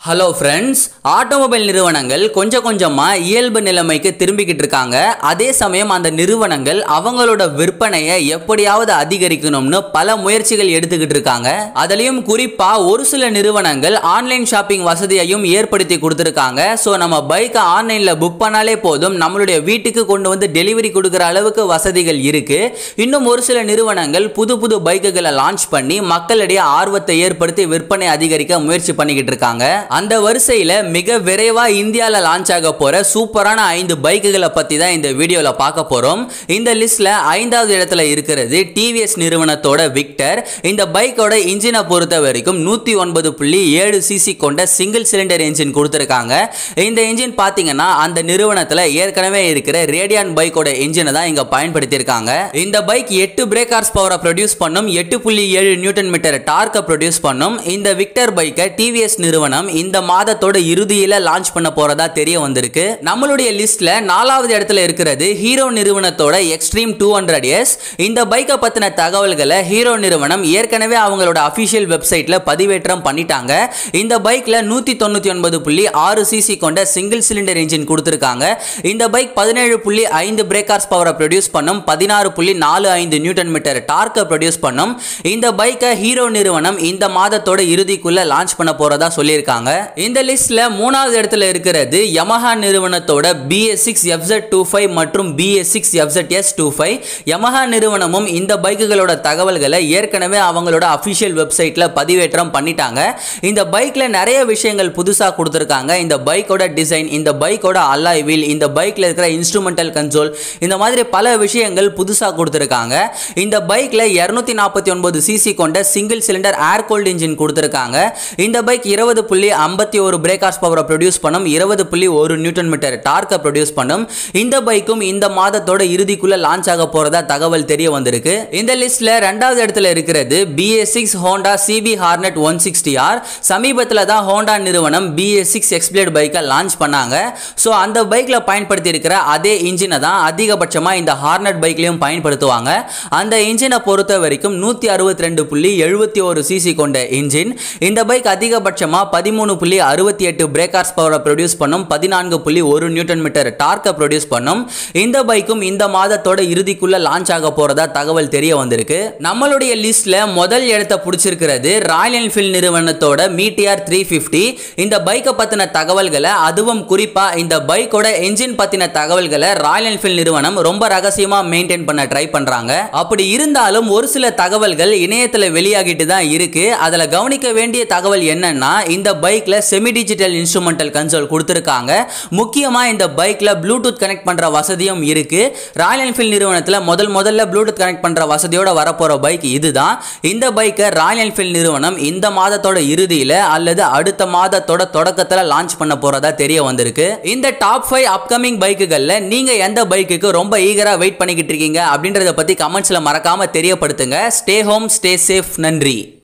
hello friends automobile நிறுவனங்கள் கொஞ்சம் கொஞ்சமாக இயல்பு நிலைமைக்கு திரும்பிக்கிட்டு இருக்காங்க அதே சமயம் அந்த நிறுவனங்கள் அவங்களோட விற்பனையை எப்படியாவது அதிகரிக்கணும்னு பல முயற்சிகள் எடுத்துக்கிட்டு இருக்காங்க அதுலேயும் குறிப்பாக ஒரு சில நிறுவனங்கள் ஆன்லைன் ஷாப்பிங் வசதியையும் ஏற்படுத்தி கொடுத்துருக்காங்க ஸோ நம்ம பைக்கை ஆன்லைனில் புக் பண்ணாலே போதும் நம்மளுடைய வீட்டுக்கு கொண்டு வந்து டெலிவரி கொடுக்குற அளவுக்கு வசதிகள் இருக்கு இன்னும் ஒரு சில நிறுவனங்கள் புது புது பைக்குகளை லான்ச் பண்ணி மக்களிடையே ஆர்வத்தை ஏற்படுத்தி விற்பனை அதிகரிக்க முயற்சி பண்ணிக்கிட்டு இருக்காங்க அந்த வரிசையில் மிக விரைவாக இந்தியாவில் லான்ச் ஆக போகிற சூப்பரான ஐந்து பைக்குகளை பற்றி தான் இந்த வீடியோவில் பார்க்க போகிறோம் இந்த லிஸ்ட்டில் ஐந்தாவது இடத்துல இருக்கிறது டிவிஎஸ் நிறுவனத்தோட விக்டர் இந்த பைக்கோட இன்ஜினை பொறுத்த வரைக்கும் நூற்றி ஒன்பது புள்ளி ஏழு சிசி கொண்ட சிங்கிள் சிலிண்டர் இன்ஜின் கொடுத்துருக்காங்க இந்த இன்ஜின் பார்த்தீங்கன்னா அந்த நிறுவனத்தில் ஏற்கனவே இருக்கிற ரேடியான் பைக்கோட இன்ஜினை தான் இங்கே பயன்படுத்தியிருக்காங்க இந்த பைக் எட்டு பிரேக் ஹார்ஸ் பவரை ப்ரொடியூஸ் பண்ணும் எட்டு புள்ளி ஏழு நியூட்டன் மீட்டர் டார்க்கை ப்ரொடியூஸ் பண்ணும் இந்த விக்டர் பைக்கை டிவிஎஸ் நிறுவனம் இந்த மாதத்தோட இறுதியில் லான்ச் பண்ண போறதா தெரிய வந்திருக்கு நம்மளுடைய லிஸ்ட்ல நாலாவது இடத்துல இருக்கிறது ஹீரோ நிறுவனத்தோட எக்ஸ்ட்ரீம் டூ ஹண்ட்ரட் எஸ் இந்த பைக்கை பத்தின தகவல்களை ஹீரோ நிறுவனம் ஏற்கனவே அவங்களோட அஃபிஷியல் வெப்சைட்ல பதிவேற்றம் பண்ணிட்டாங்க இந்த பைக்ல நூத்தி தொண்ணூத்தி ஒன்பது புள்ளி ஆறு சிசி கொண்ட சிங்கிள் சிலிண்டர் இன்ஜின் கொடுத்துருக்காங்க இந்த பைக் பதினேழு புள்ளி ஐந்து பிரேக் ஹார்ஸ் பவரை ப்ரொடியூஸ் பண்ணும் பதினாறு புள்ளி நாலு ஐந்து நியூட்டன் மீட்டர் டார்க்கை ப்ரொடியூஸ் பண்ணும் இந்த பைக்கை ஹீரோ நிறுவனம் இந்த மாதத்தோட இறுதிக்குள்ள லான்ச் பண்ண போறதா சொல்லியிருக்காங்க இந்த லிஸ்ட்ல மூணாவது இடத்துல இருக்கிறது யமஹா நிறுவனத்தோட BS six FZ two five மற்றும் BS six FZ S two five Yamaha நிறுவனமும் இந்த பைக்குகளோட தகவல்களை ஏற்கனவே அவங்களோட அஃபிஷியல் வெப்சைட்ல பதிவேற்றம் பண்ணிட்டாங்க இந்த பைக்ல நிறைய விஷயங்கள் புதுசாக கொடுத்துருக்காங்க இந்த பைக்கோட டிசைன் இந்த பைக்கோட அல்லாய் வீல் இந்த பைக்ல இருக்கிற இன்ஸ்ட்ருமெண்டல் கன்சோல் இந்த மாதிரி பல விஷயங்கள் புதுசாக கொடுத்துருக்காங்க இந்த பைக்ல இரநூத்தி நாற்பத்தி ஒன்பது சிசி கொண்ட single cylinder air cooled engine கொடுத்துருக்காங்க இந்த பைக் இருபது புள்ளி ஐம்பத்தி ஒரு பிரேக் ஹார்ஸ் பவரை ப்ரொடியூஸ் பண்ணும் இருபது புள்ளி ஒரு நியூட்டன் மீட்டர் டார்க்கை ப்ரொடியூஸ் பண்ணும் இந்த பைக்கும் இந்த மாதத்தோட இறுதிக்குள்ள லான்ச் ஆக போறதா தகவல் தெரிய வந்திருக்கு இந்த லிஸ்ட்ல ரெண்டாவது இடத்துல இருக்கிறது BS six Honda CB Hornet one sixty R சமீபத்தில் தான் ஹோண்டா நிறுவனம் பிஎஸ் சிக்ஸ் எக்ஸ்பிளேட் பைக்கை லான்ச் பண்ணாங்க ஸோ அந்த பைக்கில் பயன்படுத்தி இருக்கிற அதே இன்ஜினை தான் அதிகபட்சமாக இந்த ஹார்னட் பைக்லையும் பயன்படுத்துவாங்க அந்த இன்ஜினை பொறுத்த வரைக்கும் நூற்றி அறுபத்தி ரெண்டு புள்ளி எழுபத்தி ஒரு சிசி கொண்ட இன்ஜின் இந்த பைக் அதிகபட்சமாக பதிமூணு புள்ளி அறுபத்தி எட்டு பிரேக் ஹார்ஸ் பவரை ப்ரொடியூஸ் பண்ணும் பதினான்கு புள்ளி ஒரு நியூட்டன் மீட்டர் டார்க்கை ப்ரொடியூஸ் பண்ணும் இந்த பைக்கும் இந்த மாதத்தோட இறுதிக்குள்ள லான்ச் ஆக போறதா தகவல் தெரிய வந்திருக்கு நம்மளுடைய லிஸ்ட்ல முதல் இடத்தை பிடிச்சிருக்கிறது ராயல் என்ஃபீல்ட் நிறுவனத்தோட மீட்டிஆர் த்ரீ ஃபிஃப்டி இந்த பைக்கை பத்தின தகவல்களை அதுவும் குறிப்பா இந்த பைக்கோட என்ஜின் பத்தின தகவல்களை ராயல் என்ஃபீல்ட் நிறுவனம் ரொம்ப ரகசியமா மெயின்டைன் பண்ண ட்ரை பண்றாங்க அப்படி இருந்தாலும் ஒரு சில தகவல்கள் இணையத்துல வெளியாகிட்டு தான் இருக்கு அதுல கவனிக்க வேண்டிய தகவல் என்னன்னா இந்த பைக்ல செமி டிஜிட்டல் இன்ஸ்ட்ருமெண்டல் கன்சோல் கொடுத்துருக்காங்க முக்கியமா இந்த பைக்ல ப்ளூடூத் கனெக்ட் பண்ற வசதியும் இருக்கு ராயல் என்ஃபீல்ட் நிறுவனத்தில் முதல் முதல்ல ப்ளூடூத் கனெக்ட் பண்ற வசதியோட வரப்போற பைக் இதுதான் இந்த பைக்கை ராயல் என்ஃபீல்ட் நிறுவனம் இந்த மாதத்தோட இறுதியில அல்லது அடுத்த மாதத்தோட தொடக்கத்தில் லான்ச் பண்ண போறதா தெரிய வந்திருக்கு இந்த டாப் ஃபைவ் அப்கமிங் பைக்குகளில் நீங்க எந்த பைக்குக்கு ரொம்ப ஈகரா வெயிட் பண்ணிக்கிட்டு இருக்கீங்க அப்படின்றத பத்தி கமெண்ட்ஸ்ல மறக்காம தெரியப்படுத்துங்க ஸ்டே ஹோம் ஸ்டே சேஃப் நன்றி